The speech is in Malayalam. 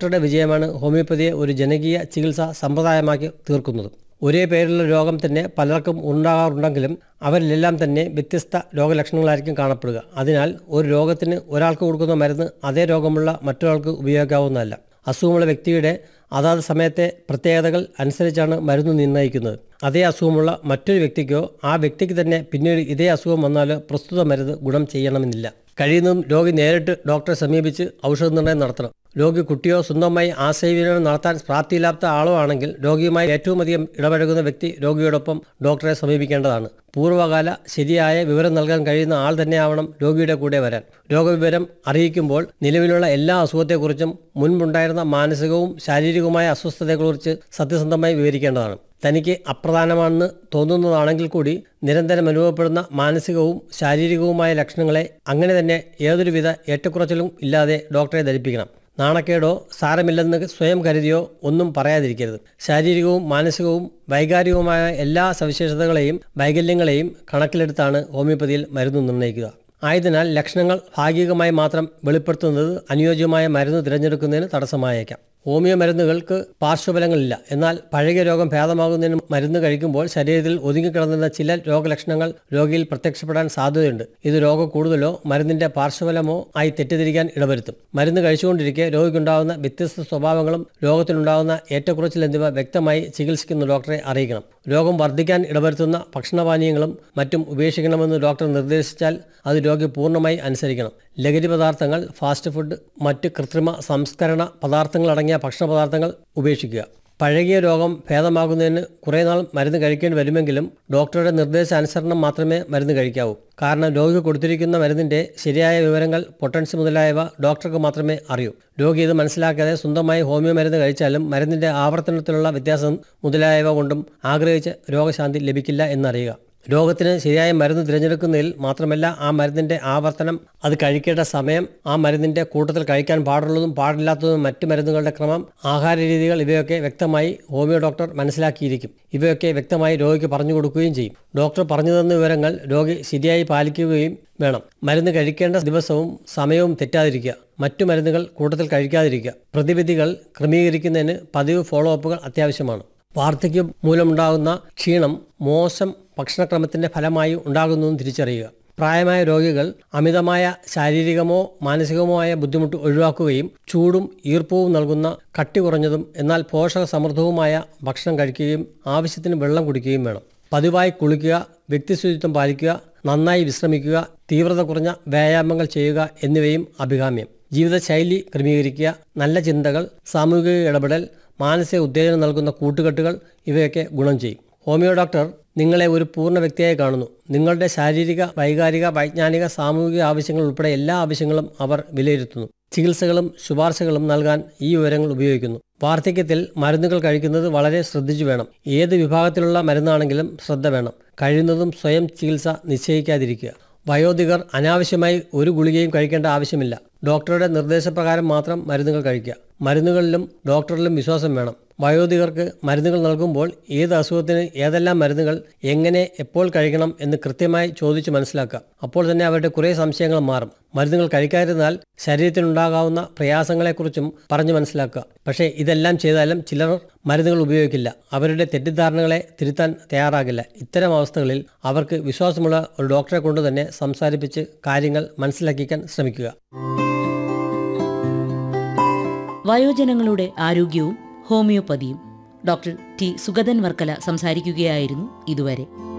ഡോക്ടറുടെ വിജയമാണ് ഹോമിയോപ്പതിയെ ഒരു ജനകീയ ചികിത്സാ സമ്പ്രദായമാക്കി തീർക്കുന്നത് ഒരേ പേരിലുള്ള രോഗം തന്നെ പലർക്കും ഉണ്ടാകാറുണ്ടെങ്കിലും അവരിലെല്ലാം തന്നെ വ്യത്യസ്ത രോഗലക്ഷണങ്ങളായിരിക്കും കാണപ്പെടുക അതിനാൽ ഒരു രോഗത്തിന് ഒരാൾക്ക് കൊടുക്കുന്ന മരുന്ന് അതേ രോഗമുള്ള മറ്റൊരാൾക്ക് ഉപയോഗിക്കാവുന്നതല്ല അസുഖമുള്ള വ്യക്തിയുടെ അതാത് സമയത്തെ പ്രത്യേകതകൾ അനുസരിച്ചാണ് മരുന്ന് നിർണ്ണയിക്കുന്നത് അതേ അസുഖമുള്ള മറ്റൊരു വ്യക്തിക്കോ ആ വ്യക്തിക്ക് തന്നെ പിന്നീട് ഇതേ അസുഖം വന്നാൽ പ്രസ്തുത മരുന്ന് ഗുണം ചെയ്യണമെന്നില്ല കഴിയുന്നതും രോഗി നേരിട്ട് ഡോക്ടറെ സമീപിച്ച് ഔഷധ നിർണ്ണയം നടത്തണം രോഗി കുട്ടിയോ സ്വന്തമായി ആശയവിനിമയം നടത്താൻ പ്രാപ്തിയില്ലാത്ത ആളോ ആണെങ്കിൽ രോഗിയുമായി ഏറ്റവും അധികം ഇടപഴകുന്ന വ്യക്തി രോഗിയോടൊപ്പം ഡോക്ടറെ സമീപിക്കേണ്ടതാണ് പൂർവ്വകാല ശരിയായ വിവരം നൽകാൻ കഴിയുന്ന ആൾ തന്നെയാവണം രോഗിയുടെ കൂടെ വരാൻ രോഗവിവരം അറിയിക്കുമ്പോൾ നിലവിലുള്ള എല്ലാ അസുഖത്തെക്കുറിച്ചും മുൻപുണ്ടായിരുന്ന മാനസികവും ശാരീരികവുമായ അസ്വസ്ഥതയെക്കുറിച്ച് സത്യസന്ധമായി വിവരിക്കേണ്ടതാണ് തനിക്ക് അപ്രധാനമാണെന്ന് തോന്നുന്നതാണെങ്കിൽ കൂടി നിരന്തരം അനുഭവപ്പെടുന്ന മാനസികവും ശാരീരികവുമായ ലക്ഷണങ്ങളെ അങ്ങനെ തന്നെ യാതൊരുവിധ ഏറ്റക്കുറച്ചിലും ഇല്ലാതെ ഡോക്ടറെ ധരിപ്പിക്കണം നാണക്കേടോ സാരമില്ലെന്ന് സ്വയം കരുതിയോ ഒന്നും പറയാതിരിക്കരുത് ശാരീരികവും മാനസികവും വൈകാരികവുമായ എല്ലാ സവിശേഷതകളെയും വൈകല്യങ്ങളെയും കണക്കിലെടുത്താണ് ഹോമിയോപ്പതിയിൽ മരുന്ന് നിർണ്ണയിക്കുക ആയതിനാൽ ലക്ഷണങ്ങൾ ഭാഗികമായി മാത്രം വെളിപ്പെടുത്തുന്നത് അനുയോജ്യമായ മരുന്ന് തിരഞ്ഞെടുക്കുന്നതിന് തടസ്സമായേക്കാം ഹോമിയോ മരുന്നുകൾക്ക് പാർശ്വഫലങ്ങളില്ല എന്നാൽ പഴകിയ രോഗം ഭേദമാകുന്നതിന് മരുന്ന് കഴിക്കുമ്പോൾ ശരീരത്തിൽ ഒതുങ്ങിക്കിടന്നിരുന്ന ചില രോഗലക്ഷണങ്ങൾ രോഗിയിൽ പ്രത്യക്ഷപ്പെടാൻ സാധ്യതയുണ്ട് ഇത് രോഗം കൂടുതലോ മരുന്നിന്റെ പാർശ്വഫലമോ ആയി തെറ്റിദ്ധരിക്കാൻ ഇടവരുത്തും മരുന്ന് കഴിച്ചുകൊണ്ടിരിക്കെ രോഗിക്കുണ്ടാകുന്ന വ്യത്യസ്ത സ്വഭാവങ്ങളും രോഗത്തിനുണ്ടാകുന്ന ഏറ്റക്കുറച്ചിൽ എന്നിവ വ്യക്തമായി ചികിത്സിക്കുന്ന ഡോക്ടറെ അറിയിക്കണം രോഗം വർദ്ധിക്കാൻ ഇടവരുത്തുന്ന ഭക്ഷണപാനീയങ്ങളും മറ്റും ഉപേക്ഷിക്കണമെന്ന് ഡോക്ടർ നിർദ്ദേശിച്ചാൽ അത് രോഗി പൂർണ്ണമായി അനുസരിക്കണം ലഹരി പദാർത്ഥങ്ങൾ ഫാസ്റ്റ് ഫുഡ് മറ്റ് കൃത്രിമ സംസ്കരണ പദാർത്ഥങ്ങളടങ്ങിയ ഭക്ഷണ പദാർത്ഥങ്ങൾ ഉപേക്ഷിക്കുക പഴകിയ രോഗം ഭേദമാകുന്നതിന് കുറേ നാൾ മരുന്ന് കഴിക്കേണ്ടി വരുമെങ്കിലും ഡോക്ടറുടെ നിർദ്ദേശാനുസരണം മാത്രമേ മരുന്ന് കഴിക്കാവൂ കാരണം രോഗി കൊടുത്തിരിക്കുന്ന മരുന്നിന്റെ ശരിയായ വിവരങ്ങൾ പൊട്ടൻസി മുതലായവ ഡോക്ടർക്ക് മാത്രമേ അറിയൂ രോഗി ഇത് മനസ്സിലാക്കാതെ സ്വന്തമായി ഹോമിയോ മരുന്ന് കഴിച്ചാലും മരുന്നിന്റെ ആവർത്തനത്തിലുള്ള വ്യത്യാസം മുതലായവ കൊണ്ടും ആഗ്രഹിച്ച രോഗശാന്തി ലഭിക്കില്ല എന്നറിയുക രോഗത്തിന് ശരിയായ മരുന്ന് തിരഞ്ഞെടുക്കുന്നതിൽ മാത്രമല്ല ആ മരുന്നിന്റെ ആവർത്തനം അത് കഴിക്കേണ്ട സമയം ആ മരുന്നിന്റെ കൂട്ടത്തിൽ കഴിക്കാൻ പാടുള്ളതും പാടില്ലാത്തതും മറ്റ് മരുന്നുകളുടെ ക്രമം ആഹാര രീതികൾ ഇവയൊക്കെ വ്യക്തമായി ഹോമിയോ ഡോക്ടർ മനസ്സിലാക്കിയിരിക്കും ഇവയൊക്കെ വ്യക്തമായി രോഗിക്ക് പറഞ്ഞു കൊടുക്കുകയും ചെയ്യും ഡോക്ടർ പറഞ്ഞു തന്ന വിവരങ്ങൾ രോഗി ശരിയായി പാലിക്കുകയും വേണം മരുന്ന് കഴിക്കേണ്ട ദിവസവും സമയവും തെറ്റാതിരിക്കുക മറ്റു മരുന്നുകൾ കൂട്ടത്തിൽ കഴിക്കാതിരിക്കുക പ്രതിവിധികൾ ക്രമീകരിക്കുന്നതിന് പതിവ് ഫോളോ അപ്പുകൾ അത്യാവശ്യമാണ് വാർദ്ധക്യം മൂലമുണ്ടാകുന്ന ക്ഷീണം മോശം ഭക്ഷണക്രമത്തിന്റെ ഫലമായി ഉണ്ടാകുന്നതും തിരിച്ചറിയുക പ്രായമായ രോഗികൾ അമിതമായ ശാരീരികമോ മാനസികമോ ആയ ബുദ്ധിമുട്ട് ഒഴിവാക്കുകയും ചൂടും ഈർപ്പവും നൽകുന്ന കട്ടി കുറഞ്ഞതും എന്നാൽ പോഷക സമൃദ്ധവുമായ ഭക്ഷണം കഴിക്കുകയും ആവശ്യത്തിന് വെള്ളം കുടിക്കുകയും വേണം പതിവായി കുളിക്കുക വ്യക്തിശുചിത്വം പാലിക്കുക നന്നായി വിശ്രമിക്കുക തീവ്രത കുറഞ്ഞ വ്യായാമങ്ങൾ ചെയ്യുക എന്നിവയും അഭികാമ്യം ജീവിതശൈലി ക്രമീകരിക്കുക നല്ല ചിന്തകൾ സാമൂഹിക ഇടപെടൽ മാനസിക ഉത്തേജനം നൽകുന്ന കൂട്ടുകെട്ടുകൾ ഇവയൊക്കെ ഗുണം ചെയ്യും ഹോമിയോ ഡോക്ടർ നിങ്ങളെ ഒരു പൂർണ്ണ വ്യക്തിയായി കാണുന്നു നിങ്ങളുടെ ശാരീരിക വൈകാരിക വൈജ്ഞാനിക സാമൂഹിക ആവശ്യങ്ങൾ ഉൾപ്പെടെ എല്ലാ ആവശ്യങ്ങളും അവർ വിലയിരുത്തുന്നു ചികിത്സകളും ശുപാർശകളും നൽകാൻ ഈ വിവരങ്ങൾ ഉപയോഗിക്കുന്നു വാർദ്ധക്യത്തിൽ മരുന്നുകൾ കഴിക്കുന്നത് വളരെ ശ്രദ്ധിച്ചു വേണം ഏത് വിഭാഗത്തിലുള്ള മരുന്നാണെങ്കിലും ശ്രദ്ധ വേണം കഴിയുന്നതും സ്വയം ചികിത്സ നിശ്ചയിക്കാതിരിക്കുക വയോധികർ അനാവശ്യമായി ഒരു ഗുളികയും കഴിക്കേണ്ട ആവശ്യമില്ല ഡോക്ടറുടെ നിർദ്ദേശപ്രകാരം മാത്രം മരുന്നുകൾ കഴിക്കുക മരുന്നുകളിലും ഡോക്ടറിലും വിശ്വാസം വേണം വയോധികർക്ക് മരുന്നുകൾ നൽകുമ്പോൾ ഏത് അസുഖത്തിന് ഏതെല്ലാം മരുന്നുകൾ എങ്ങനെ എപ്പോൾ കഴിക്കണം എന്ന് കൃത്യമായി ചോദിച്ച് മനസ്സിലാക്കുക അപ്പോൾ തന്നെ അവരുടെ കുറേ സംശയങ്ങൾ മാറും മരുന്നുകൾ കഴിക്കാതിരുന്നാൽ ശരീരത്തിനുണ്ടാകാവുന്ന പ്രയാസങ്ങളെക്കുറിച്ചും പറഞ്ഞു മനസ്സിലാക്കുക പക്ഷേ ഇതെല്ലാം ചെയ്താലും ചിലർ മരുന്നുകൾ ഉപയോഗിക്കില്ല അവരുടെ തെറ്റിദ്ധാരണകളെ തിരുത്താൻ തയ്യാറാകില്ല ഇത്തരം അവസ്ഥകളിൽ അവർക്ക് വിശ്വാസമുള്ള ഒരു ഡോക്ടറെ കൊണ്ട് തന്നെ സംസാരിപ്പിച്ച് കാര്യങ്ങൾ മനസ്സിലാക്കിക്കാൻ ശ്രമിക്കുക വയോജനങ്ങളുടെ ആരോഗ്യവും ഹോമിയോപ്പതിയും ഡോക്ടർ ടി സുഗതൻ വർക്കല സംസാരിക്കുകയായിരുന്നു ഇതുവരെ